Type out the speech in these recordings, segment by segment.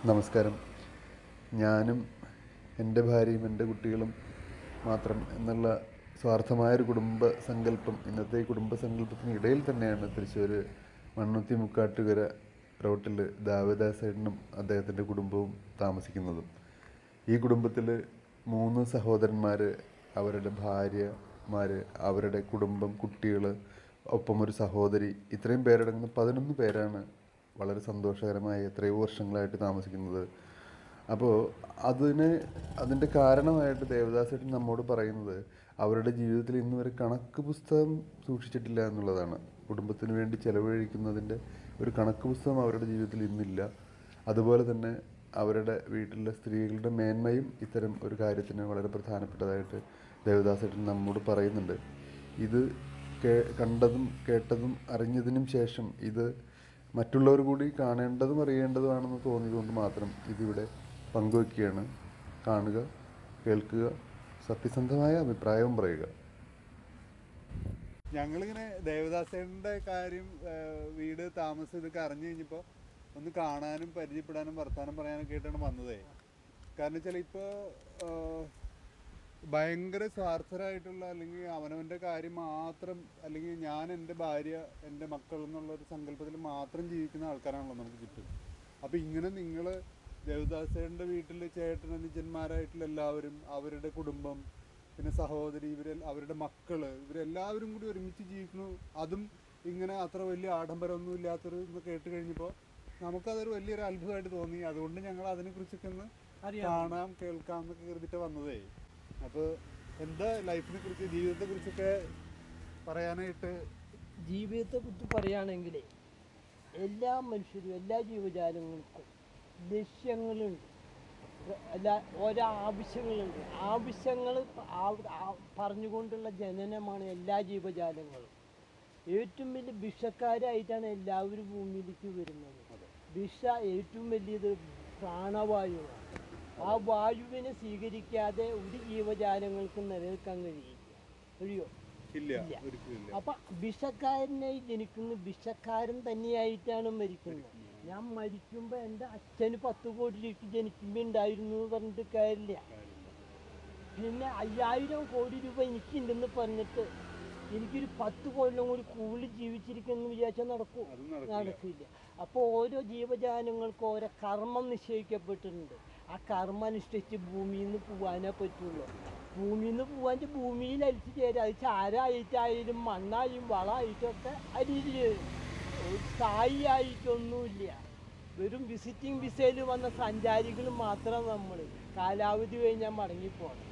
നമസ്കാരം ഞാനും എൻ്റെ ഭാര്യയും എൻ്റെ കുട്ടികളും മാത്രം എന്നുള്ള സ്വാർത്ഥമായൊരു കുടുംബ സങ്കല്പം ഇന്നത്തെ ഈ കുടുംബ സങ്കല്പത്തിന് ഇടയിൽ തന്നെയാണ് തൃശ്ശൂർ മണ്ണുത്തി മുക്കാട്ടുകര റോട്ടിൽ ദാവദാസേട്ടനും അദ്ദേഹത്തിൻ്റെ കുടുംബവും താമസിക്കുന്നതും ഈ കുടുംബത്തിൽ മൂന്ന് സഹോദരന്മാർ അവരുടെ ഭാര്യമാർ അവരുടെ കുടുംബം കുട്ടികൾ ഒപ്പം ഒരു സഹോദരി ഇത്രയും പേരടങ്ങുന്ന പതിനൊന്ന് പേരാണ് വളരെ സന്തോഷകരമായി എത്രയോ വർഷങ്ങളായിട്ട് താമസിക്കുന്നത് അപ്പോൾ അതിന് അതിൻ്റെ കാരണമായിട്ട് ദേവദാസേട്ടൻ നമ്മോട് പറയുന്നത് അവരുടെ ജീവിതത്തിൽ ഇന്ന് വരെ കണക്ക് പുസ്തകം സൂക്ഷിച്ചിട്ടില്ല എന്നുള്ളതാണ് കുടുംബത്തിന് വേണ്ടി ചെലവഴിക്കുന്നതിൻ്റെ ഒരു കണക്ക് പുസ്തകം അവരുടെ ജീവിതത്തിൽ ഇന്നില്ല അതുപോലെ തന്നെ അവരുടെ വീട്ടിലെ സ്ത്രീകളുടെ മേന്മയും ഇത്തരം ഒരു കാര്യത്തിന് വളരെ പ്രധാനപ്പെട്ടതായിട്ട് ദേവദാസേട്ടൻ നമ്മോട് പറയുന്നുണ്ട് ഇത് കേ കണ്ടതും കേട്ടതും അറിഞ്ഞതിനും ശേഷം ഇത് മറ്റുള്ളവർ കൂടി കാണേണ്ടതും അറിയേണ്ടതുമാണെന്ന് തോന്നിയതുകൊണ്ട് മാത്രം ഇതിവിടെ പങ്കുവയ്ക്കുകയാണ് കാണുക കേൾക്കുക സത്യസന്ധമായ അഭിപ്രായവും പറയുക ഞങ്ങളിങ്ങനെ ദേവദാസേട്ടൻ്റെ കാര്യം ആ, വീട് താമസം ഇതൊക്കെ അറിഞ്ഞു കഴിഞ്ഞപ്പോൾ ഒന്ന് കാണാനും പരിചയപ്പെടാനും വർത്താനം പറയാനൊക്കെ ആയിട്ടാണ് വന്നതേ കാരണം വെച്ചാൽ ഇപ്പോൾ ഭയങ്കര സ്വാർത്ഥരായിട്ടുള്ള അല്ലെങ്കിൽ അവനവൻ്റെ കാര്യം മാത്രം അല്ലെങ്കിൽ ഞാൻ എൻ്റെ ഭാര്യ എൻ്റെ മക്കൾ എന്നുള്ള ഒരു സങ്കല്പത്തിൽ മാത്രം ജീവിക്കുന്ന ആൾക്കാരാണല്ലോ നമുക്ക് ചുറ്റും അപ്പോൾ ഇങ്ങനെ നിങ്ങൾ ദേവദാസേട്ടൻ്റെ വീട്ടിൽ ചേട്ടൻ അനുജന്മാരായിട്ടുള്ള എല്ലാവരും അവരുടെ കുടുംബം പിന്നെ സഹോദരി ഇവരെ അവരുടെ മക്കള് ഇവരെല്ലാവരും കൂടി ഒരുമിച്ച് ജീവിക്കുന്നു അതും ഇങ്ങനെ അത്ര വലിയ ആഡംബരമൊന്നും ഇല്ലാത്തൊരു ഇത് കേട്ട് കഴിഞ്ഞപ്പോൾ നമുക്കതൊരു വലിയൊരു അത്ഭുതമായിട്ട് തോന്നി അതുകൊണ്ട് ഞങ്ങൾ അതിനെക്കുറിച്ചൊക്കെ ഒന്ന് കാണാം കേൾക്കാം എന്നൊക്കെ കരുതിയിട്ട് വന്നതേ അപ്പോൾ എന്താ ലൈഫിനെ കുറിച്ച് ജീവിതത്തെ കുറിച്ചൊക്കെ പറയാനായിട്ട് ജീവിതത്തെ കുറിച്ച് പറയുകയാണെങ്കിൽ എല്ലാ മനുഷ്യരും എല്ലാ ജീവജാലങ്ങൾക്കും ലക്ഷ്യങ്ങളുണ്ട് എല്ലാ ഓരോ ആവശ്യങ്ങളുണ്ട് ആവശ്യങ്ങൾ പറഞ്ഞുകൊണ്ടുള്ള ജനനമാണ് എല്ലാ ജീവജാലങ്ങളും ഏറ്റവും വലിയ ഭിക്ഷക്കാരായിട്ടാണ് എല്ലാവരും ഭൂമിയിലേക്ക് വരുന്നത് ഭിക്ഷ ഏറ്റവും വലിയത് പ്രാണവായുവാണ് ആ വായുവിനെ സ്വീകരിക്കാതെ ഒരു ജീവജാലങ്ങൾക്കും നിലനിൽക്കാൻ കഴിയില്ല കഴിയോ ഇല്ല ഇല്ല. ഒരിക്കലും ഇല്ല അപ്പൊ ഭിക്ഷക്കാരനായി ജനിക്കുന്നു ഭിക്ഷക്കാരൻ തന്നെയായിട്ടാണ് മരിക്കുന്നത് ഞാൻ മരിക്കുമ്പോ എൻ്റെ അച്ഛന് പത്ത് കോടി രൂപ ജനിക്കുമ്പോ ഉണ്ടായിരുന്നു എന്ന് പറഞ്ഞിട്ട് കാര്യമില്ല പിന്നെ അയ്യായിരം കോടി രൂപ എനിക്കുണ്ടെന്ന് പറഞ്ഞിട്ട് എനിക്കൊരു പത്ത് കൊല്ലം കൂടി കൂടുതൽ ജീവിച്ചിരിക്കുമെന്ന് വിചാരിച്ചാൽ നടക്കൂ അതും നടക്കില്ല നടക്കില്ല അപ്പോൾ ഓരോ ജീവജാലങ്ങൾക്കും ഓരോ കർമ്മം നിശ്ചയിക്കപ്പെട്ടിട്ടുണ്ട് ആ കർമ്മം അനുഷ്ഠിച്ച് ഭൂമിയിൽ നിന്ന് പോകാനേ പറ്റുള്ളൂ ഭൂമിയിൽ നിന്ന് പോകാൻ ഭൂമിയിൽ അരിച്ചു ചേരാം അത് ചാരായിട്ടായാലും മണ്ണായും വളമായിട്ടൊക്കെ അരിയിൽ സ്ഥായി ആയിട്ടൊന്നുമില്ല വെറും വിസിറ്റിംഗ് വിസയിൽ വന്ന സഞ്ചാരികൾ മാത്രം നമ്മൾ കാലാവധി കഴിഞ്ഞാൽ മടങ്ങിപ്പോകണം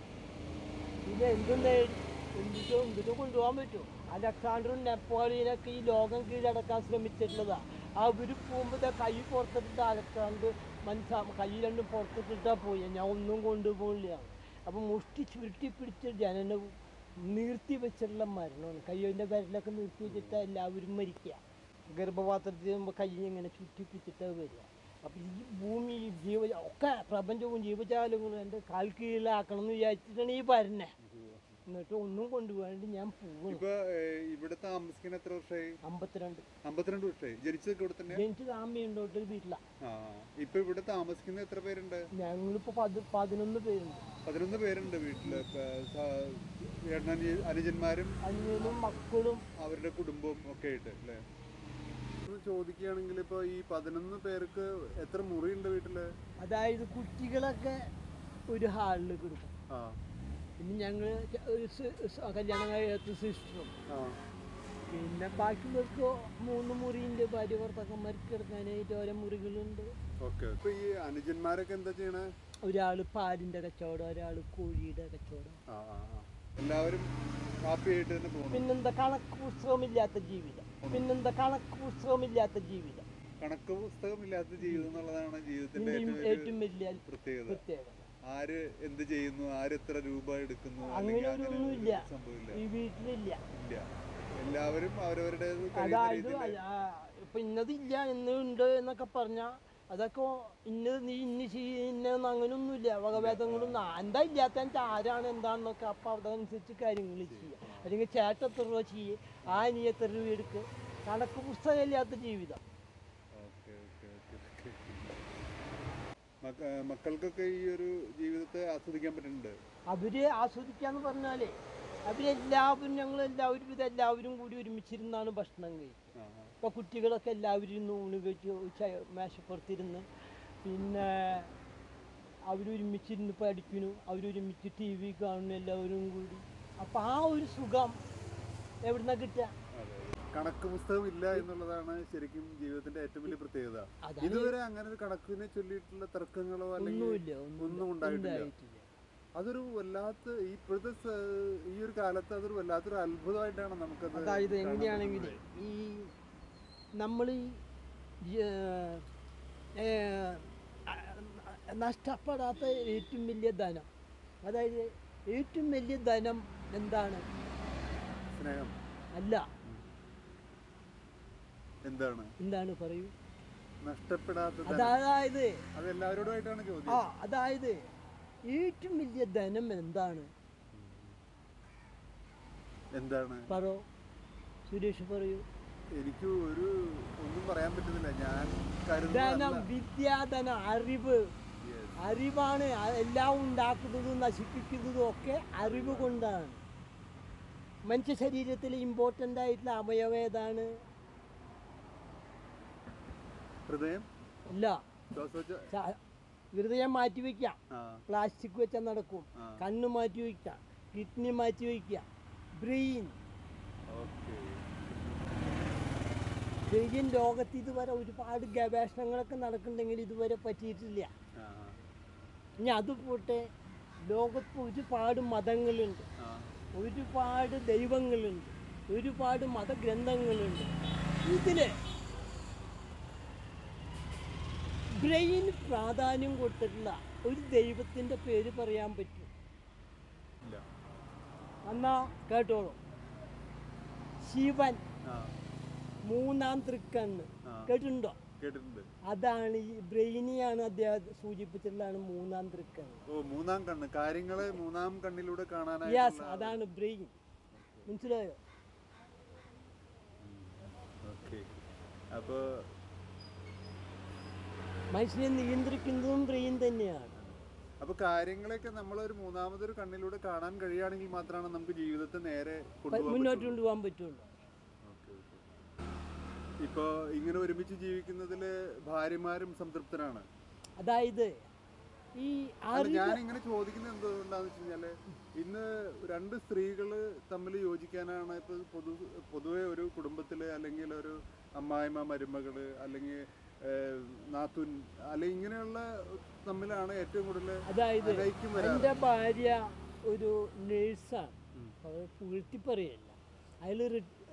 പിന്നെ എന്തും നേടി എന്തിട്ടോ എന്തിട്ടോ കൊണ്ടുപോകാൻ പറ്റും അലക്സാണ്ടറും നെപ്പോളിയനൊക്കെ ഈ ലോകം കീഴടക്കാൻ ശ്രമിച്ചിട്ടുള്ളതാ അവർ പോകുമ്പോൾ കൈ പുറത്തിട്ടിട്ട് അലക്സാണ്ടർ മനസ്സാ കൈ രണ്ടും പുറത്തിട്ടിട്ടാ പോയി ഞാൻ ഒന്നും കൊണ്ടുപോകില്ല അപ്പം മുഷ്ടി ചുരുട്ടി പിടിച്ച് ജനനം നിർത്തി വെച്ചിട്ടുള്ള മരണമാണ് കയ്യിൻ്റെ വിരലൊക്കെ നിർത്തി വെച്ചിട്ട് എല്ലാവരും മരിക്കുക ഗർഭപാത്രത്തിൽ നമ്മൾ കൈ ഇങ്ങനെ ചുറ്റി പിടിച്ചിട്ട് വരിക അപ്പം ഈ ഭൂമി ഈ ജീവ ഒക്കെ പ്രപഞ്ചവും ജീവജാലങ്ങളും എൻ്റെ കാൽ കീഴിലാക്കണം എന്ന് വിചാരിച്ചിട്ടാണ് ഈ വരുന്നത് എന്നിട്ട് ഒന്നും കൊണ്ടുപോകാണ്ട് ഞാൻ പോകണം ഇപ്പൊ ഏഹ്, ഇവിടെ താമസിക്കുന്ന എത്ര വർഷമായി അമ്പത്തിരണ്ട് അമ്പത്തിരണ്ട് വർഷമായി ജനിച്ചതൊക്കെ ഇവിടെ തന്നെ ജനിച്ച് താമയുണ്ടോട്ട് വീട്ടിലാണ് ആ ഇപ്പൊ ഇവിടെ താമസിക്കുന്ന എത്ര പേരുണ്ട് ഞങ്ങളിപ്പോൾ പത് പതിനൊന്ന് പേരുണ്ട് പതിനൊന്ന് പേരുണ്ട് വീട്ടില് ഇപ്പൊ സ- ചേട്ടൻ അനു- അനുജന്മാരും അനിയനും മക്കളും അവരുടെ കുടുംബവും ഒക്കെ ആയിട്ട് അല്ലേ ചോദിക്കുകയാണെങ്കിൽ ഇപ്പൊ ഈ പതിനൊന്ന് പേർക്ക് എത്ര മുറിയുണ്ട് വീട്ടില് അതായത് കുട്ടികളൊക്കെ ഒരു ഹാളിൽ കൊടുക്കും ആ പിന്നെ ഞങ്ങൾ ഒരു സി- സ- കല്യാണം കഴിയാത്ത സിസ്റ്ററും ആ പിന്നെ ബാക്കിയുള്ളവർക്ക് മൂന്ന് മുറിയുണ്ട് ഭാര്യ ഭർത്താക്കന്മാർക്ക് കിടക്കാനായിട്ട് ഓരോ മുറികളുണ്ട് ഓക്കെ ഇപ്പൊ ഈ അനുജന്മാരൊക്കെ എന്താ ചെയ്യണേ ഒരാൾ പാലിൻ്റെ കച്ചവടം ഒരാൾ കോഴിയുടെ കച്ചവടം ആ ആ ആ എല്ലാവരും ഹാപ്പി ആയിട്ട് തന്നെ പോകണം പിന്നെന്താ കണക്ക് പുസ്തകമില്ലാത്ത ജീവിതം പിന്നെന്താ കണക്ക് പുസ്തകമില്ലാത്ത ജീവിതം കണക്ക് പുസ്തകമില്ലാത്ത ജീവിതം എന്നുള്ളതാണ് ജീവിതത്തിന്റെ ഇതിന്റെ ഏറ്റവും ഏറ്റവും വലിയ വലിയ പ്രത്യേകത പ്രത്യേകത ആര് എന്ത് ചെയ്യുന്നു ആര് എത്ര രൂപ എടുക്കുന്നു അങ്ങനെ അല്ലെങ്കിൽ ഒരു അങ്ങനെ ഒന്നുമില്ല ഒരു സംഭവമില്ല ഈ വീട്ടിലില്ല ഇല്ല എല്ലാവരും അവരവരുടേത് കഴിയുന്ന അതായത് രീതിയിൽ ആ, ഇപ്പൊ ഇന്നതില്ല ഇന്നുണ്ട് എന്നൊക്കെ പറഞ്ഞ അതൊക്കെ ഇന്നത് നീ ഇന്ന് ചെയ്യുന്ന അങ്ങനെയൊന്നുമില്ല വകഭേദങ്ങളൊന്നും ആ- എന്താ ഇല്ലാത്ത ആരാണ് എന്താണെന്നൊക്കെ അപ്പം അതനുസരിച്ച് കാര്യങ്ങൾ ചെയ്യുക അല്ലെങ്കിൽ ചേട്ടൻ എത്ര രൂപ ചെയ്യുക ആ നീ എത്ര രൂപ എടുക്കുക കണക്ക് പുസ്തകമില്ലാത്ത ജീവിതം ഓക്കെ ഓക്കെ ഓക്കെ ഓക്കെ മക്ക- മക്കൾക്കൊക്കെ ഈ ഒരു ജീവിതത്തെ ആസ്വദിക്കാൻ പറ്റുന്നുണ്ട് അവര് ആസ്വദിക്കാന്ന് പറഞ്ഞാലേ അവരെല്ലാവരും ഞങ്ങൾ എല്ലാവരും ഇതെല്ലാവരും കൂടി ഒരുമിച്ചിരുന്നാണ് ഭക്ഷണം കഴിക്കുക ആ, ആ. ഇപ്പോൾ കുട്ടികളൊക്കെ എല്ലാവരും ഇരുന്ന് ഊണ് കഴിച്ച് ച- മേശപ്പുറത്തിരുന്ന് പിന്നെ അവരൊരുമിച്ചിരുന്ന് പഠിക്കുന്നു അവരൊരുമിച്ച് ടി വി കാണുന്നു എല്ലാവരും കൂടി അപ്പം ആ ഒരു സുഖം എവിടുന്ന കിട്ടുക അതെ, അതെ. കണക്ക് പുസ്തകം ഇല്ല എന്നുള്ളതാണ് ശരിക്കും ജീവിതത്തിന്റെ ഏറ്റവും വലിയ പ്രത്യേകത അതാണ് ഇതുവരെ അങ്ങനെ ഒരു കണക്കിനെ ചൊല്ലിയിട്ടുള്ള തർക്കങ്ങളോ അല്ലെങ്കിൽ ഒന്നുമില്ല ഒന്നും ഉണ്ടായിട്ടില്ല ഉണ്ടായിട്ടില്ല അതൊരു വല്ലാത്ത ഈ ഇപ്പോഴത്തെ സ- ഈ ഒരു കാലത്ത് അതൊരു വല്ലാത്തൊരു അത്ഭുതമായിട്ടാണ് നമുക്കത് അതായത് കാണാൻ എങ്ങനെയാണെങ്കിൽ പറ്റുന്നത്. ഈ നമ്മൾ നഷ്ടപ്പെടാത്ത ഏറ്റവും വലിയ ധനം അതായത് ഏറ്റവും വലിയ ധനം എന്താണ് സ്നേഹം അല്ല എന്താണ് എന്താണ് പറയൂ നഷ്ടപ്പെടാത്ത ധനം. അതായത് അത് എല്ലാവരോടുമായിട്ടാണ് ആ ചോദ്യം അതായത് ഏറ്റവും വലിയ ധനം എന്താണ് എന്താണ് പറോ സുരേഷ് പറയൂ എനിക്ക് ഒരു ഒന്നും പറയാൻ പറ്റുന്നില്ല ഞാൻ ധനം കരുതുന്നതല്ല. വിദ്യാധനം അറിവ് Yes. അറിവാണ് അ- എല്ലാം ഉണ്ടാക്കുന്നതും നശിപ്പിക്കുന്നതും ഒക്കെ അറിവ് കൊണ്ടാണ് മനുഷ്യ ശരീരത്തിൽ ഇമ്പോർട്ടൻ്റ് ആയിട്ടുള്ള അവയവം ഏതാണ് ഹൃദയം ഇല്ല ശ്വാസോച്ഛ ച- ഹൃദയം മാറ്റി വയ്ക്കാം ആ പ്ലാസ്റ്റിക് വെച്ചാൽ നടക്കും ആ. കണ്ണ് മാറ്റി വയ്ക്കാം കിഡ്നി മാറ്റി വയ്ക്കാം ബ്രെയിൻ ഓക്കെ ബ്രെയിൻ ലോകത്ത് ഇതുവരെ ഒരുപാട് ഗവേഷണങ്ങളൊക്കെ നടക്കുന്നുണ്ടെങ്കിൽ ഇതുവരെ പറ്റിയിട്ടില്ല ആ ഇനി അത് പോട്ടെ ലോകത്ത് ഒരുപാട് മതങ്ങളുണ്ട് ആ ഒരുപാട് ദൈവങ്ങളുണ്ട് ഒരുപാട് മതഗ്രന്ഥങ്ങളുണ്ട് ഇതിൽ ബ്രെയിൻ പ്രാധാന്യം കൊടുത്തിട്ടുള്ള ഒരു ദൈവത്തിൻ്റെ പേര് പറയാൻ പറ്റും ഇല്ല എന്നാ കേട്ടോളൂ ശിവൻ ആ മൂന്നാം തൃക്കണ്ണ് ആ. കേട്ടിട്ടുണ്ടോ കേട്ടിട്ടുണ്ട് അതാണ് ഈ ബ്രെയിനിയാണ് അദ്ദേഹം സൂചിപ്പിച്ചിട്ടുള്ളതാണ് മൂന്നാം തൃക്കണ്ണ് ഓ മൂന്നാം കണ്ണ് കാര്യങ്ങളെ മൂന്നാം കണ്ണിലൂടെ യെസ് കാണാനായിട്ട് അതാണ് ബ്രെയിൻ മനസ്സിലായോ ഓക്കെ അപ്പോൾ മനുഷ്യനെ നിയന്ത്രിക്കുന്നതും ബ്രെയിൻ തന്നെയാണ് അപ്പോൾ കാര്യങ്ങളെയൊക്കെ നമ്മളൊരു മൂന്നാമതൊരു കണ്ണിലൂടെ കാണാൻ കഴിയുകയാണെങ്കിൽ മാത്രമാണ് നമുക്ക് ജീവിതത്തെ നേരെ കൊണ്ടുപോകാൻ മുന്നോട്ട് പറ്റുള്ളൂ. കൊണ്ടുപോകാൻ പറ്റുള്ളൂ ഓക്കെ ഓക്കെ ഇപ്പോൾ ഇങ്ങനെ ഒരുമിച്ച് ജീവിക്കുന്നതിൽ ഭാര്യമാരും സംതൃപ്തരാണ് അതായത് ഈ അല്ല അറിവ് ഞാൻ ഇങ്ങനെ ചോദിക്കുന്നത് എന്തുകൊണ്ടാന്ന് വെച്ച് കഴിഞ്ഞാല് ഇന്ന് രണ്ട് സ്ത്രീകൾ തമ്മിൽ യോജിക്കാനാണ് ഇപ്പൊ പൊതു പൊതുവെ ഒരു കുടുംബത്തില് അല്ലെങ്കിൽ ഒരു അമ്മായിമ്മ മരുമകള് അല്ലെങ്കിൽ ഏഹ്, നാത്തുൻ അല്ലെങ്കിൽ ഇങ്ങനെയുള്ള തമ്മിലാണ് ഏറ്റവും കൂടുതൽ അതായത് അനൈക്യം വരാറ് എൻ്റെ ഭാര്യ ഒരു നേഴ്സാണ് ഉം. അത് പുകഴ്ത്തി പറയല്ല അയാൾ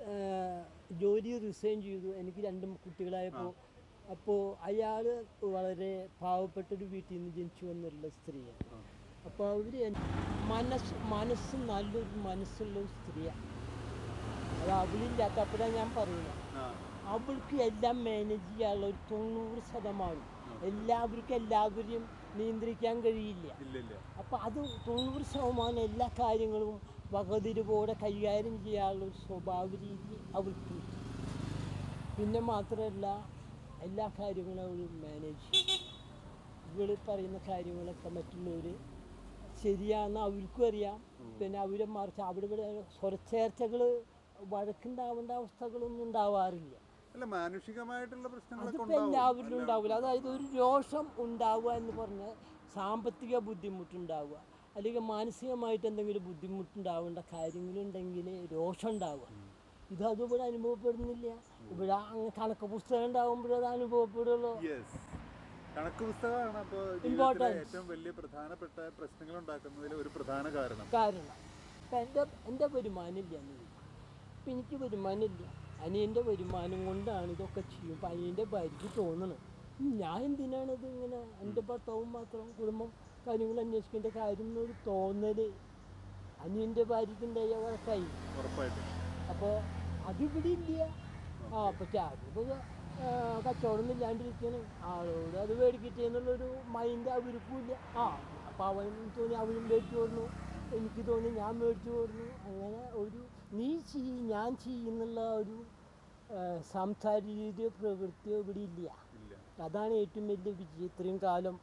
ജോലി റിസൈൻ ചെയ്തു എനിക്ക് രണ്ട് കുട്ടികളായപ്പോൾ അപ്പോൾ അയാൾ വളരെ പാവപ്പെട്ടൊരു വീട്ടിൽ നിന്ന് ജനിച്ചു വന്നുള്ള സ്ത്രീയാണ് ആ. അപ്പോൾ അവർ മനസ്സ് മനസ്സ് നല്ലൊരു മനസ്സുള്ള ഒരു സ്ത്രീയാണ് അത് അവളില്ലാത്ത അപ്പോഴാണ് ഞാൻ പറയുന്നത് ആ അവൾക്ക് എല്ലാം മാനേജ് ചെയ്യാനുള്ള ഒരു തൊണ്ണൂറ് ശതമാനം എല്ലാവർക്കും എല്ലാവരെയും നിയന്ത്രിക്കാൻ കഴിയില്ല ഇല്ല ഇല്ല അപ്പോൾ അത് തൊണ്ണൂറ് ശതമാനം എല്ലാ കാര്യങ്ങളും വകതിരിവോടെ കൈകാര്യം ചെയ്യാനുള്ള ഒരു സ്വഭാവ രീതി അവർക്ക് പിന്നെ മാത്രമല്ല എല്ലാ കാര്യങ്ങളും അവർ മാനേജ് ചെയ്യും ഇവൾ പറയുന്ന കാര്യങ്ങളൊക്കെ മറ്റുള്ളവർ ശരിയാണെന്ന് അവർക്കും അറിയാം പിന്നെ അവരെ മറിച്ച് അവിടെ ഇവിടെ സ്വരച്ചേർച്ചകൾ വഴക്കുണ്ടാവേണ്ട അവസ്ഥകളൊന്നും ഉണ്ടാവാറില്ല അല്ല മാനുഷികമായിട്ടുള്ള പ്രശ്നങ്ങളൊക്കെ അതിപ്പോൾ ഉണ്ടാവും എല്ലാവരിലും ഉണ്ടാവില്ല അതായത് ഒരു രോഷം ഉണ്ടാവുക എന്ന് പറഞ്ഞാൽ സാമ്പത്തിക ബുദ്ധിമുട്ടുണ്ടാവുക അല്ലെങ്കിൽ മാനസികമായിട്ട് എന്തെങ്കിലും ബുദ്ധിമുട്ടുണ്ടാവേണ്ട കാര്യങ്ങളുണ്ടെങ്കിൽ രോഷം ഉണ്ടാവുക ഇതത് ഇവിടെ അനുഭവപ്പെടുന്നില്ല ഇവിടെ അങ്ങ് കണക്ക് പുസ്തകം ഉണ്ടാകുമ്പോഴേ അത് അനുഭവപ്പെടുള്ളൂ യെസ് കണക്ക് പുസ്തകമാണ് അപ്പോൾ ജീവിതത്തിലെ Importance. ഏറ്റവും വലിയ പ്രധാനപ്പെട്ട പ്രശ്നങ്ങൾ ഉണ്ടാക്കുന്നതിൽ ഒരു പ്രധാന കാരണം കാരണം ഇപ്പം എൻ്റെ എൻ്റെ വരുമാനമില്ല എന്ന് വരും ഇപ്പം എനിക്ക് വരുമാനമില്ല അനിയൻ്റെ വരുമാനം കൊണ്ടാണ് ഇതൊക്കെ ചെയ്യും അപ്പം അനിയൻ്റെ ഭാര്യയ്ക്ക് തോന്നണം ഉം, ഞാൻ എന്തിനാണ് ഇത് ഇങ്ങനെ എൻ്റെ ഭർത്താവും മാത്രം കുടുംബം കാര്യങ്ങൾ അന്വേഷിക്കേണ്ട കാര്യം എന്നൊരു തോന്നൽ അനിയൻ്റെ ഭാര്യയ്ക്കുണ്ടായ വഴക്കായി ഉറപ്പായിട്ടും അപ്പോൾ അതിവിടെ ഇല്ല ആ പക്ഷെ അതിപ്പോൾ കച്ചവടം ഇല്ലാണ്ടിരിക്കണം ആളോട് അത് മേടിക്കട്ടെ എന്നുള്ളൊരു മൈൻഡ് അവർക്കും ഇല്ല ആ അപ്പോൾ അവൻ തോന്നി അവനും മേടിച്ചു കൊടുന്നു എനിക്ക് തോന്നി ഞാൻ മേടിച്ചു കൊടുന്നു അങ്ങനെ ഒരു നീ ചെയ്യ് ഞാൻ ചെയ്യുന്നുള്ള ഒരു ആ, സംസാര രീതിയോ പ്രവൃത്തിയോ ഇവിടെ ഇല്ല ഇല്ല അതാണ് ഏറ്റവും വലിയ വിജയം ഇത്രയും കാലം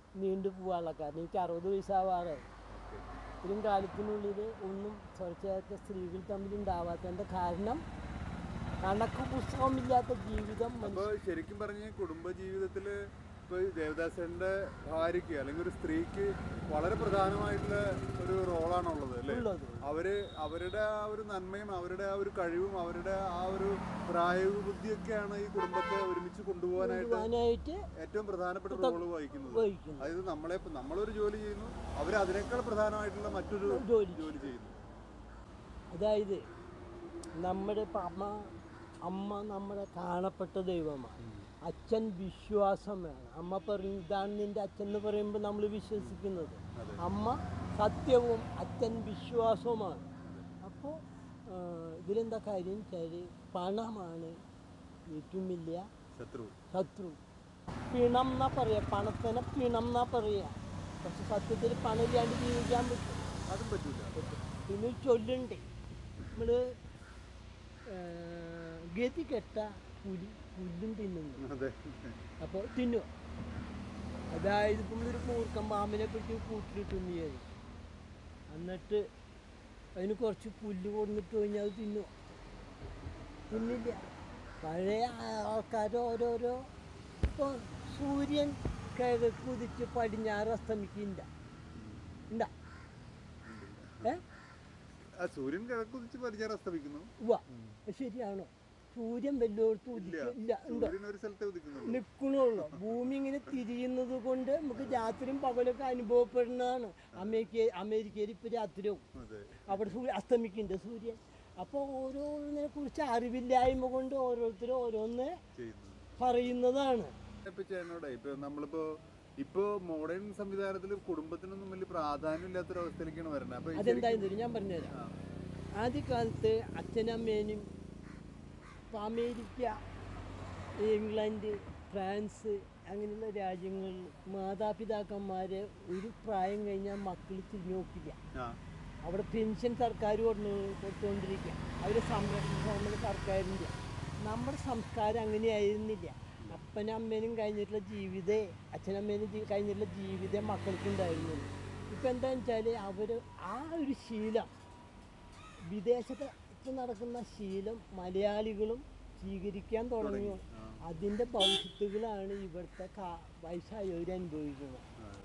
നീണ്ടു പോകാനുള്ള കാരണം എനിക്ക് അറുപത് വയസ്സാവാറായി ഇത്രയും കാലത്തിനുള്ളിൽ ഒന്നും ചർച്ചയാത്ത സ്ത്രീകൾ തമ്മിൽ ഉണ്ടാവാത്തതിൻ്റെ കാരണം കണക്ക് പുസ്തകമില്ലാത്ത ജീവിതം അപ്പൊ മനുഷ്യ ശരിക്കും പറഞ്ഞ കുടുംബ ജീവിതത്തില് ഇപ്പൊ ദേവദാസന്റെ ഭാര്യയ്ക്ക് അല്ലെങ്കിൽ ഒരു സ്ത്രീക്ക് വളരെ പ്രധാനമായിട്ടുള്ള ഒരു റോളാണുള്ളത് അല്ലേ ഉള്ളത് അവര് അവരുടെ ആ ഒരു നന്മയും അവരുടെ ആ ഒരു കഴിവും അവരുടെ ആ ഒരു പ്രായോഗിക ബുദ്ധിയൊക്കെയാണ് ഈ കുടുംബത്തെ ഒരുമിച്ച് കൊണ്ടുപോകാനായിട്ട് കൊണ്ടുപോകാനായിട്ട് ഏറ്റവും പ്രധാനപ്പെട്ട റോള് വഹിക്കുന്നത് വഹിക്കുന്നു അതായത് നമ്മളെ നമ്മളൊരു ജോലി ചെയ്യുന്നു അവർ അതിനേക്കാൾ പ്രധാനമായിട്ടുള്ള മറ്റൊരു ജോലി ജോലി ചെയ്യുന്നു അതായത് നമ്മുടെ ഇപ്പം അമ്മ അമ്മ നമ്മുടെ കാണപ്പെട്ട ദൈവമാണ് അച്ഛൻ വിശ്വാസം വേണം അമ്മ പറയും ഇതാണ് നിൻ്റെ അച്ഛൻ എന്ന് പറയുമ്പോൾ നമ്മൾ വിശ്വസിക്കുന്നത് അതെ. അമ്മ സത്യവും അച്ഛൻ വിശ്വാസവുമാണ് അപ്പോൾ ഇതിലെന്താ കാര്യം വെച്ചാൽ പണമാണ് ഏറ്റവും വലിയ ശത്രു ശത്രു പിണം എന്നാ പറയുക പണത്തിനെ പിണം എന്നാ പറയുക പക്ഷെ സത്യത്തിൽ പണം ഇല്ലാണ്ട് ജീവിക്കാൻ പറ്റും അതും പറ്റൂല പിന്നെ ഒരു ചൊല്ലുണ്ട് നമ്മൾ ഗതി കെട്ട പുലി പുല്ലും തിന്നുന്നു അതെ അപ്പോൾ തിന്നു അതായത് ഇപ്പം നമ്മളൊരു മൂർക്കം പാമ്പിനെ പറ്റി കൂട്ടിലിട്ടെന്ന് വിചാരിക്കും എന്നിട്ട് അതിന് കുറച്ച് പുല്ല് കൊടുത്തിട്ട് കഴിഞ്ഞാൽ അത് തിന്നു തിന്നില്ല പഴയ ആൾക്കാർ ഓരോരോ ഇപ്പോൾ സൂര്യൻ കിഴക്ക് ഉദിച്ച് പടിഞ്ഞാറ് അസ്തമിക്കില്ല ഉണ്ടാ ഏ ആ സൂര്യൻ കിഴക്കുതിച്ച് പരിചാരം അസ്തമിക്കുന്നു ഉവ്വ അത് ശരിയാണോ സൂര്യൻ വല്ലോടത്തും ഇല്ല ഉദിക്കും ഇല്ല ഉണ്ടോ സൂര്യൻ ഒരു സ്ഥലത്തെ ഉദിക്കുന്നുള്ളൂ നിൽക്കണുള്ളൂ ഭൂമി ഇങ്ങനെ തിരിയുന്നത് കൊണ്ട് നമുക്ക് രാത്രിയും പകലൊക്കെ അനുഭവപ്പെടുന്നതാണ് അമേരിക്ക അമേരിക്കയിൽ ഇപ്പോൾ രാത്രിയും അതെ അവിടെ സൂര്യ അസ്തമിക്കുന്നുണ്ട് സൂര്യൻ അപ്പോൾ ഓരോന്നിനെ കുറിച്ച് അറിവില്ലായ്മ കൊണ്ട് ഓരോരുത്തരും ഓരോന്ന് ചെയ്യുന്നത് പറയുന്നതാണ് ഇപ്പൊ ചേട്ടനോടെ ഇപ്പൊ നമ്മളിപ്പോ ഇപ്പോ മോഡേൺ സംവിധാനത്തിൽ കുടുംബത്തിനൊന്നും വലിയ പ്രാധാന്യം ഇല്ലാത്തൊരു അവസ്ഥയിലേക്കാണ് വരുന്നത് അപ്പൊ ശരിക്കും- അതെന്തായെന്ന് തരും ഞാൻ പറഞ്ഞുതരാം ആ, ആദ്യകാലത്ത് അച്ഛനമ്മേനും ഇപ്പം അമേരിക്ക ഇംഗ്ലണ്ട് ഫ്രാൻസ് അങ്ങനെയുള്ള രാജ്യങ്ങളിൽ മാതാപിതാക്കന്മാരെ ഒരു പ്രായം കഴിഞ്ഞാൽ മക്കൾ തിരിഞ്ഞു നോക്കില്ല ആ, അവിടെ പെൻഷൻ സർക്കാർ കൊണ്ട് കൊടുത്തുകൊണ്ടിരിക്കുക അവർ സംരക്ഷണ നമ്മുടെ സർക്കാരിൻ്റെ നമ്മുടെ സംസ്കാരം അങ്ങനെയായിരുന്നില്ല അപ്പനും അമ്മേനും കഴിഞ്ഞിട്ടുള്ള ജീവിതേ അച്ഛനമ്മേനും ജീ- കഴിഞ്ഞിട്ടുള്ള ജീവിതം മക്കൾക്കുണ്ടായിരുന്നുള്ളൂ ഇപ്പം എന്താണെന്ന് വെച്ചാൽ അവർ ആ ഒരു ശീലം വിദേശത്ത് ഇപ്പം നടക്കുന്ന ശീലം മലയാളികളും സ്വീകരിക്കാൻ തുടങ്ങി ആ. അതിൻ്റെ ഭവിഷ്യത്തുകളാണ് ഇവിടുത്തെ കാ വയസ്സായവർ അനുഭവിക്കുന്നത് ആ, അതെ.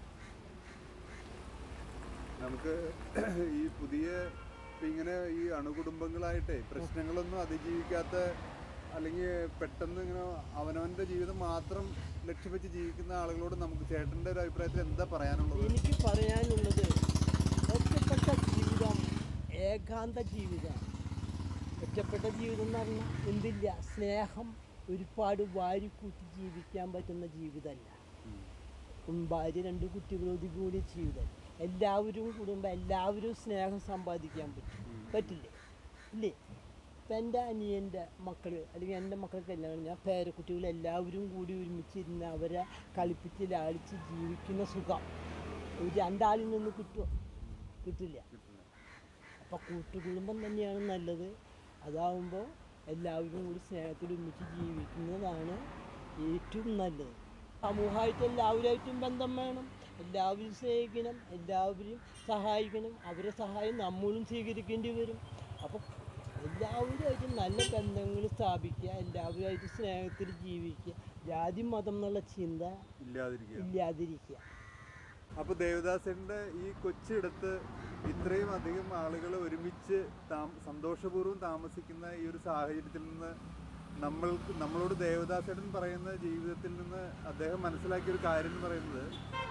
നമുക്ക് ഈ പുതിയ ഇപ്പൊ ഇങ്ങനെ ഈ അണുകുടുംബങ്ങളായിട്ടേ പ്രശ്നങ്ങളൊന്നും അതിജീവിക്കാത്ത അല്ലെങ്കിൽ പെട്ടെന്ന് ഇങ്ങനെ അവനവന്റെ ജീവിതം മാത്രം ലക്ഷ്യം വെച്ച് ജീവിക്കുന്ന ആളുകളോട് നമുക്ക് ചേട്ടന്റെ ഒരു അഭിപ്രായത്തിൽ എന്താ പറയാനുള്ളത് എനിക്ക് പറയാനുള്ളത് ഒറ്റപ്പെട്ട ജീവിതം ഏകാന്ത ജീവിതം ഒറ്റപ്പെട്ട ജീവിതം എന്ന് പറഞ്ഞാൽ എന്തില്ല സ്നേഹം ഒരുപാട് വാരിക്കൂട്ടി ജീവിക്കാൻ പറ്റുന്ന ജീവിതമല്ല ഉം. ഉം, ഭാര്യ രണ്ട് കുട്ടികളോട് കൂടി ജീവിതം എല്ലാവരും കൂടുമ്പോൾ എല്ലാവരും സ്നേഹം സമ്പാദിക്കാൻ പറ്റും പറ്റില്ലേ ഇല്ലേ ഇപ്പം എൻ്റെ അനിയൻ്റെ മക്കൾ അല്ലെങ്കിൽ എൻ്റെ മക്കൾക്ക് എല്ലാം ഞാൻ പേരക്കുട്ടികൾ എല്ലാവരും കൂടി ഒരുമിച്ചിരുന്ന് അവരെ കളിപ്പിച്ച് ലാളിച്ച് ജീവിക്കുന്ന സുഖം ഒരു രണ്ടാളിൽ നിന്ന് കിട്ടുമോ കിട്ടില്ല കിട്ടില്ല. അപ്പോൾ കൂട്ടുകുടുംബം തന്നെയാണ് നല്ലത് അതാവുമ്പോൾ എല്ലാവരും കൂടി സ്നേഹത്തിൽ ഒരുമിച്ച് ജീവിക്കുന്നതാണ് ഏറ്റവും നല്ലത് സമൂഹമായിട്ട് എല്ലാവരുമായിട്ടും ബന്ധം വേണം എല്ലാവരും സ്നേഹിക്കണം എല്ലാവരും സഹായിക്കണം അവരെ സഹായം നമ്മളും സ്വീകരിക്കേണ്ടി വരും അപ്പോൾ എല്ലാവരുമായിട്ട് നല്ല ബന്ധങ്ങൾ സ്ഥാപിക്കുക എല്ലാവരുമായിട്ട് സ്നേഹത്തിൽ ജീവിക്കുക ജാതി മതം എന്നുള്ള ചിന്ത ഇല്ലാതിരിക്കുക ഇല്ലാതിരിക്കുക അപ്പൊ ദേവദാസന്റെ ഈ കൊച്ചിടത്ത് ഇത്രയും അധികം ആളുകൾ ഒരുമിച്ച് താം സന്തോഷപൂർവ്വം താമസിക്കുന്ന ഈ ഒരു സാഹചര്യത്തിൽ നിന്ന് നമ്മൾക്ക് നമ്മളോട് ദേവദാസേട്ടൻ പറയുന്ന ജീവിതത്തിൽ നിന്ന് അദ്ദേഹം മനസ്സിലാക്കിയ ഒരു കാര്യം എന്ന് പറയുന്നത്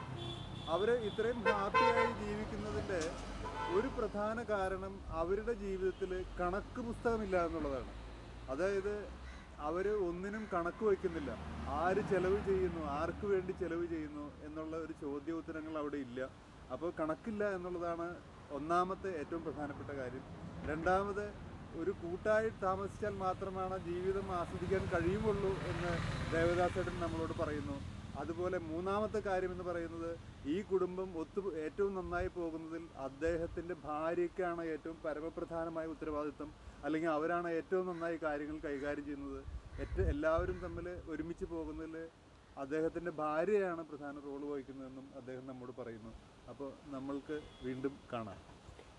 അവര് ഇത്രയും ഹാപ്പിയായി ജീവിക്കുന്നതിന്റെ ഒരു പ്രധാന കാരണം അവരുടെ ജീവിതത്തിൽ കണക്ക് പുസ്തകമില്ല എന്നുള്ളതാണ് അതായത് അവർ ഒന്നിനും കണക്ക് വയ്ക്കുന്നില്ല ആര് ചെലവ് ചെയ്യുന്നു ആർക്ക് വേണ്ടി ചെലവ് ചെയ്യുന്നു എന്നുള്ള ഒരു ചോദ്യോത്തരങ്ങൾ അവിടെ ഇല്ല അപ്പോൾ കണക്കില്ല എന്നുള്ളതാണ് ഒന്നാമത്തെ ഏറ്റവും പ്രധാനപ്പെട്ട കാര്യം രണ്ടാമത് ഒരു കൂട്ടായി താമസിച്ചാൽ മാത്രമാണ് ജീവിതം ആസ്വദിക്കാൻ കഴിയുമുള്ളൂ എന്ന് ദേവദാസേട്ടൻ നമ്മളോട് പറയുന്നു അതുപോലെ മൂന്നാമത്തെ കാര്യം എന്ന് പറയുന്നത് ഈ കുടുംബം ഒത്തു ഏറ്റവും നന്നായി പോകുന്നതിൽ അദ്ദേഹത്തിൻ്റെ ഭാര്യയ്ക്കാണ് ഏറ്റവും പരമപ്രധാനമായ ഉത്തരവാദിത്വം അല്ലെങ്കിൽ അവരാണ് ഏറ്റവും നന്നായി കാര്യങ്ങൾ കൈകാര്യം ചെയ്യുന്നത് ഏറ്റവും എല്ലാവരും തമ്മിൽ ഒരുമിച്ച് പോകുന്നതിൽ അദ്ദേഹത്തിൻ്റെ ഭാര്യയാണ് പ്രധാന റോൾ വഹിക്കുന്നതെന്നും അദ്ദേഹം നമ്മോട് പറയുന്നു അപ്പോൾ നമ്മൾക്ക് വീണ്ടും കാണാം